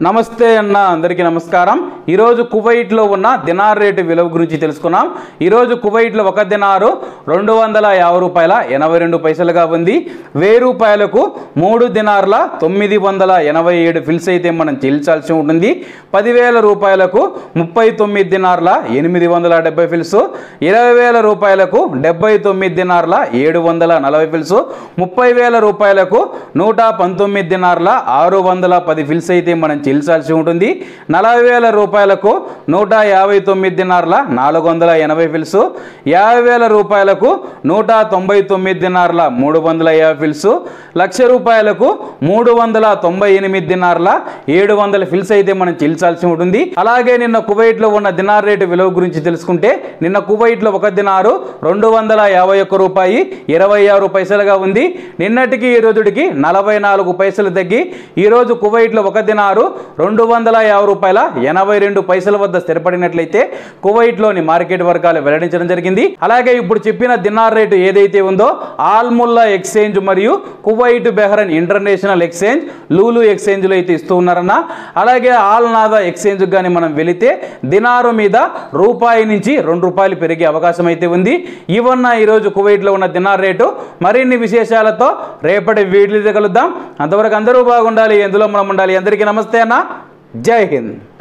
నమస్తే అన్న అందరికీ నమస్కారం ఈరోజు కువైట్లో ఉన్న దినార్ రేటు విలువ గురించి తెలుసుకున్నాం ఈరోజు కువైట్లో ఒక దినారు రెండు వందల యాభై రూపాయల ఎనభై రెండు పైసలుగా ఉంది వెయ్యి రూపాయలకు మూడు దినార్ల తొమ్మిది వందల ఎనభై ఏడు ఫిల్స్ అయితే మనం చెల్లించాల్సి ఉంటుంది పదివేల రూపాయలకు ముప్పై తొమ్మిది దినార్ల ఎనిమిది వందల డెబ్బై ఫిల్స్ ఇరవై వేల రూపాయలకు డెబ్బై తొమ్మిది దినార్ల ఏడు వందల నలభై ఫిల్స్ ముప్పై వేల రూపాయలకు నూట పంతొమ్మిది దినార్ల ఆరు వందల పది ఫిల్స్ అయితే మనం చెల్లించాల్సి ఉంటుంది నలభై వేల రూపాయలకు నూట యాభై తొమ్మిది దినార్ల నాలుగు వందల ఎనభై ఫిల్స్ యాభై వేల రూపాయలకు నూట తొంభై తొమ్మిది దినార్ల మూడు వందల యాభై ఫిల్స్ లక్ష రూపాయలకు మూడు వందల తొంభై ఎనిమిది దినార్ల ఏడు వందల ఫిల్స్ అయితే మనం చెల్లించాల్సి ఉంటుంది అలాగే నిన్న కువైట్లో ఉన్న దినార్ రేటు విలువ గురించి తెలుసుకుంటే నిన్న కువైట్లో ఒక దినారు రెండు వందల యాభై ఒక్క రూపాయి ఇరవై ఆరు పైసలుగా ఉంది నిన్నటికి ఈ రోజుడికి నలభై నాలుగు పైసలు తగ్గి ఈ రోజు కువైట్లో ఒక దినారు రెండు వందల యాభై రూపాయల ఎనభై రెండు పైసల వద్ద స్థిరపడినట్లయితే కువైట్లోని మార్కెట్ వర్గాలు వెల్లడించడం జరిగింది అలాగే ఇప్పుడు చెప్పిన దినార్ రేటు ఏదైతే ఉందో ఆల్ముల్లా ఎక్స్చేంజ్ మరియు Kuwait Bahrain international exchange Lulu ఎక్స్చేంజ్లో అయితే ఇస్తూ ఉన్నారన్న అలాగే ఆల్ నాదా ఎక్స్చేంజ్ కానీ మనం వెళితే దినారు మీద రూపాయి నుంచి రెండు రూపాయలు పెరిగే అవకాశం అయితే ఉంది ఇవన్న ఈరోజు కువైట్లో ఉన్న దినార్ రేటు మరిన్ని విశేషాలతో రేపటి వీడియో కలుద్దాం అంతవరకు అందరూ బాగుండాలి ఎందులో మనం ఉండాలి అందరికీ నమస్తే అన్న జై హింద్